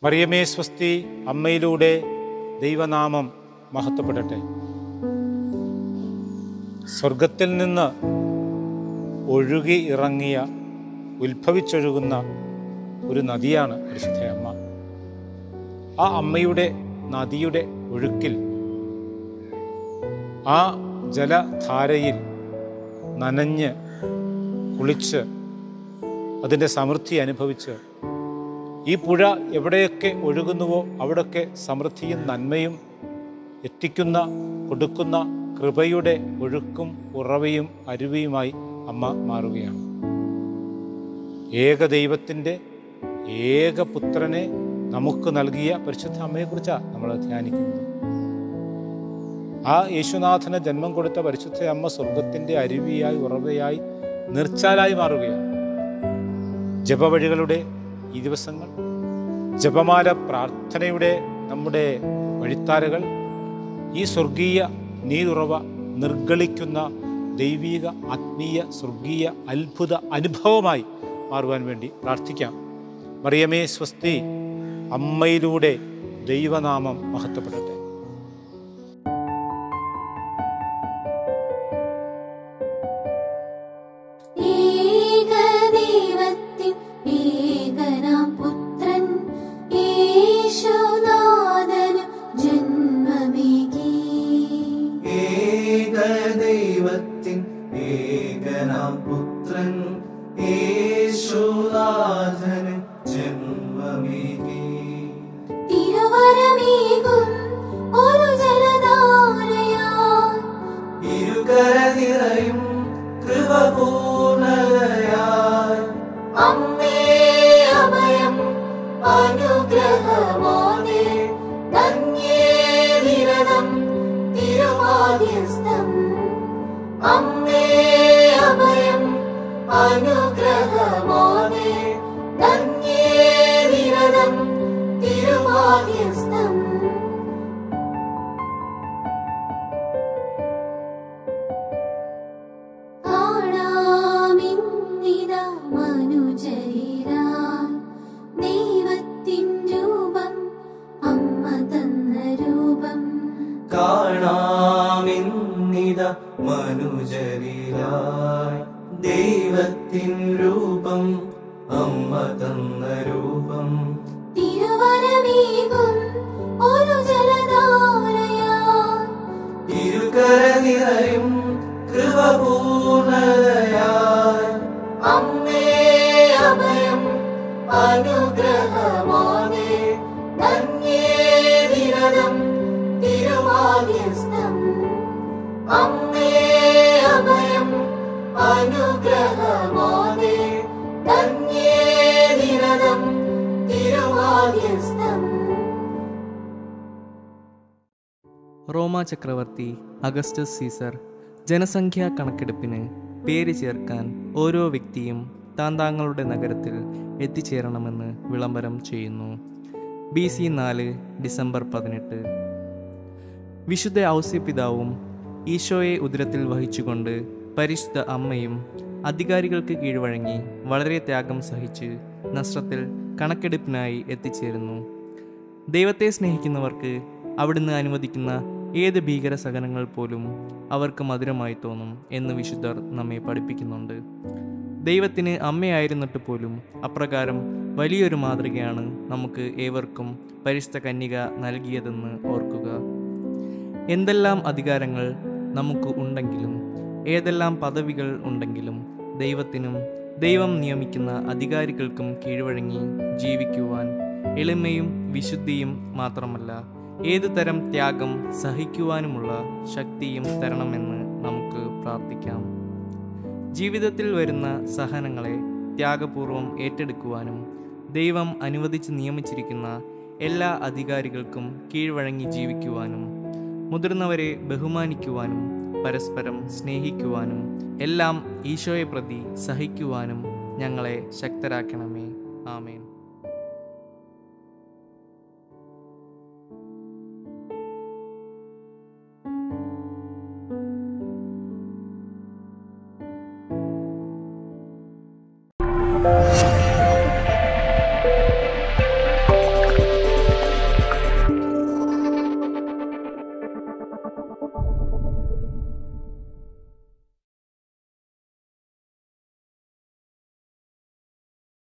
മറിയമേ സ്വസ്തി അമ്മയിലൂടെ ദൈവനാമം മഹത്വപ്പെടട്ടെ സ്വർഗത്തിൽ നിന്ന് ഒഴുകി ഇറങ്ങിയ ഉത്ഭവിച്ചൊഴുകുന്ന ഒരു നദിയാണ് പരിശുദ്ധ അമ്മ ആ അമ്മയുടെ നദിയുടെ ഒഴുക്കിൽ ആ ജലധാരയിൽ നനഞ്ഞ് കുളിച്ച് അതിൻ്റെ സമൃദ്ധി അനുഭവിച്ച് ഈ പുഴ എവിടെയൊക്കെ ഒഴുകുന്നുവോ അവിടെയൊക്കെ സമൃദ്ധിയും നന്മയും എത്തിക്കുന്ന കൊടുക്കുന്ന കൃപയുടെ ഒഴുക്കും ഉറവയും അരുവിയുമായി അമ്മ മാറുകയാണ് ഏകദൈവത്തിൻ്റെ ഏകപുത്രനെ നമുക്ക് നൽകിയ പരിശുദ്ധ അമ്മയെക്കുറിച്ചാണ് നമ്മൾ ധ്യാനിക്കുന്നത് ആ യേശുനാഥന് ജന്മം കൊടുത്ത പരിശുദ്ധ അമ്മ സ്വർഗത്തിൻ്റെ അരുവിയായി ഉറവയായി നിർച്ചാലായി മാറുകയാണ് ജപവഴികളുടെ ഈ ദിവസങ്ങൾ ജപമാല പ്രാർത്ഥനയുടെ നമ്മുടെ വഴിത്താരകൾ ഈ സ്വർഗീയ നീരുറവ നിർഗളിക്കുന്ന ദൈവിക ആത്മീയ സ്വർഗീയ അത്ഭുത അനുഭവമായി മാറുവാൻ വേണ്ടി പ്രാർത്ഥിക്കാം മറിയമേ സ്വസ്തി അമ്മയിലൂടെ ദൈവനാമം മഹത്വപ്പെടട്ടെ ഏകദൈവത്തിൻ ഏകനാം പുത്രൻ യേശുനാഥനും ജന്മമേകി ഏകദൈവത്തിൻ ഏകനാം പുത്രൻ യേശുനാഥന് ജന്മമേകി തിരുവരമേകും ഒരു ജലധാരയാ ഇരുകര നിറയും കൃപപൂർണതയായി അമ്മേ അഭയം അനുഗ്രഹമാതേ ധന്യേ വിരതം തിരുമാധ്യസ്ഥം അമ്മേ അഭയം അനുഗ്രഹമാതേ ധന്യേ വിരതം തിരുമാധ്യസ്ഥം കാണാമിന്നിത മനുജരിരാൻ ദൈവത്തിൻ രൂപം അമ്മ തന്ന രൂപം കാണാമിന്നിത മനുജരിലായി ദൈവത്തിൻ രൂപം അമ്മ തന്ന രൂപം തിരുവരമേകും ഒരു ജലധാരയാ ഇരുകര നിറയും കൃപപൂർണതയായി അമ്മേ അഭയം അനുഗ്രഹമാതേ ധന്യേ വിരതം തിരുമാധ്യസ്ഥം അമ്മേ അഭയം അനുഗ്രഹമാതേ ധന്യേ വിരതം തിരുമാധ്യസ്ഥം റോമ ചക്രവർത്തി അഗസ്റ്റസ് സീസർ ജനസംഖ്യാ കണക്കെടുപ്പിന് പേര് ചേർക്കാൻ ഓരോ വ്യക്തിയും താൻ താങ്കളുടെ നഗരത്തിൽ എത്തിച്ചേരണമെന്ന് വിളംബരം ചെയ്യുന്നു ബി സി നാല് ഡിസംബർ പതിനെട്ട് വിശുദ്ധ ഔസ്യപിതാവും ഈശോയെ ഉദരത്തിൽ വഹിച്ചുകൊണ്ട് പരിശുദ്ധ അമ്മയും അധികാരികൾക്ക് കീഴ്വഴങ്ങി വളരെ ത്യാഗം സഹിച്ച് നസ്രത്തിൽ കണക്കെടുപ്പിനായി എത്തിച്ചേരുന്നു ദൈവത്തെ സ്നേഹിക്കുന്നവർക്ക് അവിടുന്ന് അനുവദിക്കുന്ന ഏത് ഭീകര സഹനങ്ങൾ പോലും അവർക്ക് മധുരമായി തോന്നും എന്ന് വിശുദ്ധർ നമ്മെ പഠിപ്പിക്കുന്നുണ്ട് ദൈവത്തിന് അമ്മയായിരുന്നിട്ട് പോലും അപ്രകാരം വലിയൊരു മാതൃകയാണ് നമുക്ക് ഏവർക്കും പരിശുദ്ധ കന്യക നൽകിയതെന്ന് ഓർക്കുക എന്തെല്ലാം അധികാരങ്ങൾ നമുക്ക് ഉണ്ടെങ്കിലും ഏതെല്ലാം പദവികൾ ഉണ്ടെങ്കിലും ദൈവത്തിനും ദൈവം നിയമിക്കുന്ന അധികാരികൾക്കും കീഴ്വഴങ്ങി ജീവിക്കുവാൻ എളിമയും വിശുദ്ധിയും മാത്രമല്ല ഏതു തരം ത്യാഗം സഹിക്കുവാനുമുള്ള ശക്തിയും തരണമെന്ന് നമുക്ക് പ്രാർത്ഥിക്കാം ജീവിതത്തിൽ വരുന്ന സഹനങ്ങളെ ത്യാഗപൂർവം ഏറ്റെടുക്കുവാനും ദൈവം അനുവദിച്ച് നിയമിച്ചിരിക്കുന്ന എല്ലാ അധികാരികൾക്കും കീഴ്വഴങ്ങി ജീവിക്കുവാനും മുതിർന്നവരെ ബഹുമാനിക്കുവാനും പരസ്പരം സ്നേഹിക്കുവാനും എല്ലാം ഈശോയെ പ്രതി സഹിക്കുവാനും ഞങ്ങളെ ശക്തരാക്കണമേ ആമേൻ യേശുവേ